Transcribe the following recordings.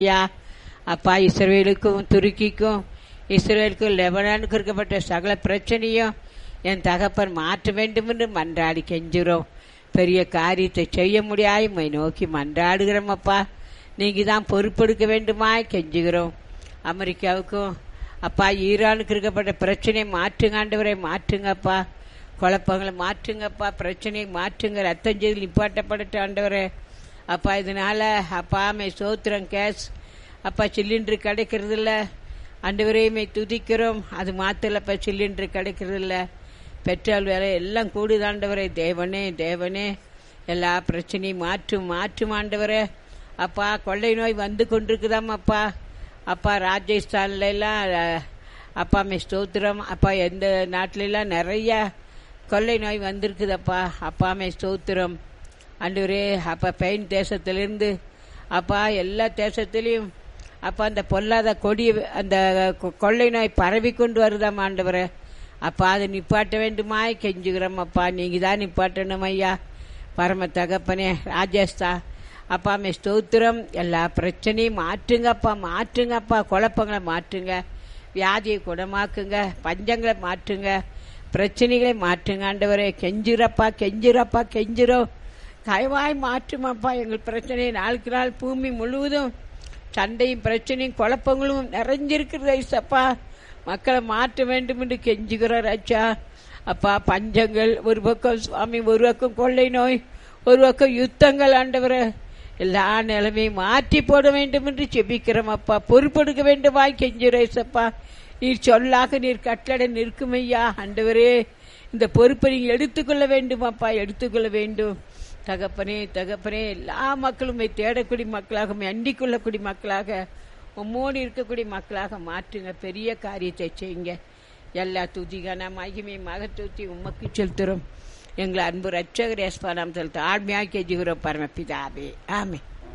ஐயா அப்பா இஸ்ரேலுக்கும் துருக்கிக்கும் இஸ்ரேலுக்கும் லெபனானுக்கும் இருக்கப்பட்ட சகல பிரச்சனையும் என் தகப்பன் மாற்ற வேண்டும் என்று மன்றாடி கெஞ்சுறோம் பெரிய காரியத்தை செய்ய முடியாது உம்மை நோக்கி மன்றாடுகிறோம் அப்பா நீங்க தான் பொறுப்பெடுக்க வேண்டுமா கெஞ்சுகிறோம் அமெரிக்காவுக்கும் அப்பா ஈரானுக்கு இருக்கப்பட்ட பிரச்சனையை மாற்றுங்க ஆண்டவரை மாற்றுங்கப்பா குழப்பங்களை மாற்றுங்கப்பா பிரச்சனையை மாற்றுங்க ரத்தம் செய்து நிப்பாட்டப்படட்ட ஆண்டவரே அப்பா இதனால அப்பா மே சோத்திரம் கேஸ் அப்பா சிலிண்டர் கிடைக்கிறது இல்ல ஆண்டவரையுமே துதிக்கிறோம் அது மாத்திரப்பா சிலிண்டர் கிடைக்கிறது இல்ல பெட்ரோல் விலை எல்லாம் கூடுதாண்டவரே தேவனே தேவனே எல்லா பிரச்சனையும் மாற்றும் மாற்றும் ஆண்டவரே அப்பா கொள்ளை நோய் வந்து கொண்டிருக்குதாம் அப்பா அப்பா ராஜஸ்தான்ல எல்லாம் அஹ், அப்பா மே ஸ்தோத்திரம் அப்பா எந்த நாட்டில எல்லாம் நிறைய கொள்ளை நோய் வந்திருக்குதப்பா அப்பா மே ஸ்தோத்திரம் ஆண்டவரே அப்பா பெயின் தேசத்திலிருந்து அப்பா எல்லா தேசத்திலையும் அப்பா அந்த பொல்லாத கொடி அந்த கொ- கொள்ளை நோய் பரவி கொண்டு வருதாம் ஆண்டவரே அப்பா அதை நிப்பாட்ட வேண்டுமா கெஞ்சுகிறோம் அப்பா நீங்க தான் நிப்பாட்டணும் ஐயா பரம தகப்பனே ராஜஸ்தா அப்பா மே ஸ்தோத்திரம் எல்லா பிரச்சனையும் மாற்றுங்கப்பா மாற்றுங்கப்பா குழப்பங்களை மாற்றுங்க வியாதியை குணமாக்குங்க பஞ்சங்களை மாற்றுங்க பிரச்சனைகளை மாற்றுங்க ஆண்டவரே கெஞ்சுறப்பா கெஞ்சுறப்பா கெஞ்சுறோம் தயவாய் மாற்றுமாப்பா எங்கள் பிரச்சனையை நாளுக்கு நாள் பூமி முழுவதும் சண்டையும் பிரச்சனையும் குழப்பங்களும் நிறைஞ்சிருக்கிறது ஐசப்பா மக்களை மாற்ற வேண்டும் என்று கெஞ்சுகிறார் ராஜா அப்பா பஞ்சங்கள் ஒரு பக்கம் சுவாமி ஒரு பக்கம் கொள்ளை நோய் ஒரு பக்கம் யுத்தங்கள் ஆண்டவரே எல்லா நிலைமையும் மாற்றி போட வேண்டும் என்று செபிக்கிறோம் அப்பா பொறுப்பெடுக்க வேண்டுமா கெஞ்சுரேசப்பா நீர் சொல்லாக நீர் கட்டளை நிற்கும் ஐயா ஆண்டவரே இந்த பொறுப்பை நீங்கள் எடுத்துக்கொள்ள வேண்டும் அப்பா எடுத்துக்கொள்ள வேண்டும் தகப்பனே தகப்பனே எல்லா மக்களும் உம்மை தேடக்கூடிய மக்களாக உம்மை அண்டிக் கொள்ளக்கூடிய மக்களாக உம்மோடு இருக்கக்கூடிய மக்களாக மாற்றுங்க பெரிய காரியத்தை செய்யுங்க எல்லா துதிகான மகிமை மகத்தூத்தி உமக்கு செலுத்துறோம் எங்களை அன்பு ரட்சகர் ஏஸ்பா நாம் செலுத்த ஆழ்மையாக கெஞ்சுகிறோம் பரமபிதாவே ஆமே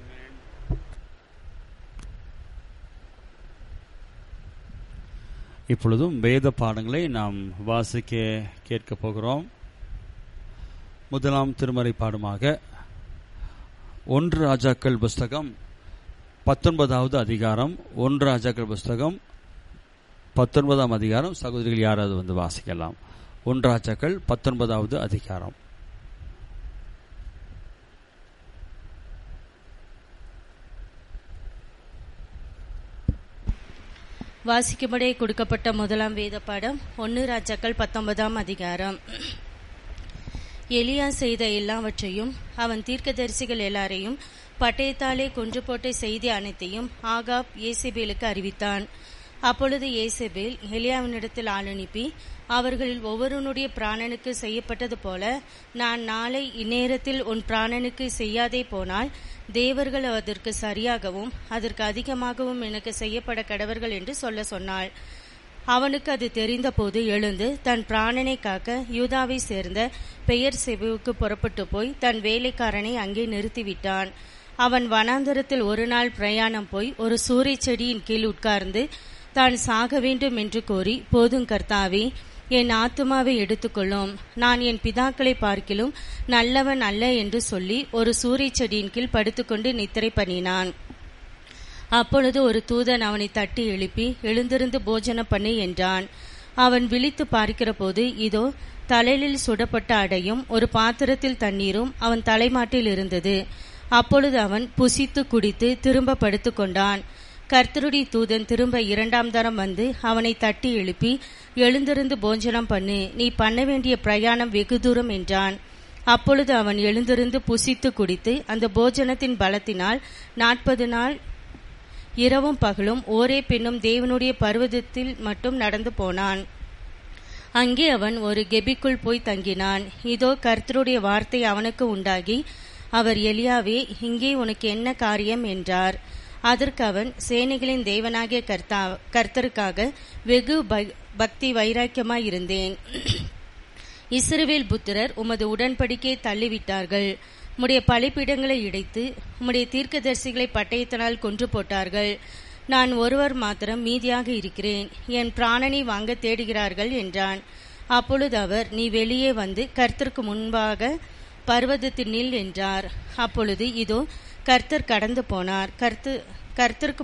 இப்பொழுதும் வேத பாடங்களை நாம் வாசிக்க கேட்க போகிறோம் முதலாம் திருமறை பாடமாக ஒன்று ராஜாக்கள் புஸ்தகம் பத்தொன்பதாவது அதிகாரம் ஒன்று ராஜாக்கள் புஸ்தகம் பத்தொன்பதாம் அதிகாரம் சகோதரிகள் யாராவது வந்து வாசிக்கலாம் ஒன்று ராஜாக்கள் பத்தொன்பதாவது அதிகாரம் வாசிக்கும்படி கொடுக்கப்பட்ட முதலாம் வேத பாடம் ஒன்னு ராஜாக்கள் பத்தொன்பதாம் அதிகாரம் எலியா செய்த எல்லாவற்றையும் அவன் தீர்க்கதரிசிகள் எல்லாரையும் பட்டயத்தாலே கொன்று போட்ட செய்தி அனைத்தையும் ஆகாப் ஏசேபேலுக்கு அறிவித்தான் அப்பொழுது ஏசேபேல் எலியாவினிடத்தில் ஆள் அனுப்பி அவர்களில் ஒவ்வொருவனுடைய பிராணனுக்கு செய்யப்பட்டது போல நான் நாளை இந்நேரத்தில் உன் பிராணனுக்கு செய்யாதே போனால் தேவர்கள் அதற்கு சரியாகவும் அதற்கு அதிகமாகவும் எனக்கு செய்யப்பட கடவர்கள் என்று சொல்ல சொன்னாள் அவனுக்கு அது தெரிந்தபோது எழுந்து தன் பிராணனை காக்க யூதாவை சேர்ந்த பெயர் செபுவுக்கு புறப்பட்டு போய் தன் வேலைக்காரனை அங்கே நிறுத்திவிட்டான் அவன் வனாந்தரத்தில் ஒரு நாள் பிரயாணம் போய் ஒரு சூறை செடியின் கீழ் உட்கார்ந்து தான் சாக வேண்டும் என்று கோரி போதும் கர்த்தாவே என் ஆத்துமாவை எடுத்துக்கொள்ளும் நான் என் பிதாக்களை பார்க்கிலும் நல்லவன் அல்ல என்று சொல்லி ஒரு சூறை செடியின் கீழ் படுத்துக்கொண்டு நித்திரை பண்ணினான் அப்பொழுது ஒரு தூதன் அவனை தட்டி எழுப்பி எழுந்திருந்து போஜனம் பண்ணு என்றான் அவன் விழித்து பார்க்கிறபோது இதோ தலையில் சுடப்பட்ட அடையும் ஒரு பாத்திரத்தில் தண்ணீரும் அவன் தலைமாட்டில் இருந்தது அப்பொழுது அவன் புசித்து குடித்து திரும்ப படுத்துக்கொண்டான் கர்த்தருடைய தூதன் திரும்ப இரண்டாம் தரம் வந்து அவனை தட்டி எழுப்பி எழுந்திருந்து போஜனம் பண்ணு நீ பண்ண வேண்டிய பிரயாணம் வெகு தூரம் என்றான் அப்பொழுது அவன் எழுந்திருந்து புசித்து குடித்து அந்த போஜனத்தின் பலத்தினால் நாற்பது நாள் இரவும் பகலும் ஓரே பெண்ணும் தேவனுடைய பர்வதத்தில் மட்டும் நடந்து போனான் அங்கே அவன் ஒரு கெபிக்குள் போய் தங்கினான் இதோ கர்த்தருடைய வார்த்தை அவனுக்கு உண்டாகி அவர் எலியாவே இங்கே உனக்கு என்ன காரியம் என்றார் அதற்கு அவன் சேனைகளின் தேவனாகிய கர்த்தா கர்த்தருக்காக வெகு ப- பக்தி வைராக்கியமாய் இருந்தேன் இஸ்ரவேல் புத்திரர் உமது உடன்படிக்கையை தள்ளிவிட்டார்கள் உம்முடைய பலிப்பீடங்களை இடைத்து உம்முடைய தீர்க்கதரிசிகளை பட்டயத்தினால் கொன்று போட்டார்கள் நான் ஒருவர் மாத்திரம் மீதியாக இருக்கிறேன் என் பிராணனை வாங்க தேடுகிறார்கள் என்றான் அப்பொழுது அவர் நீ வெளியே வந்து கர்த்தருக்கு முன்பாக பர்வதத்தில் நில் என்றார் அப்பொழுது இதோ கர்த்தர் கடந்து போனார் கர்த்து கர்த்தருக்கு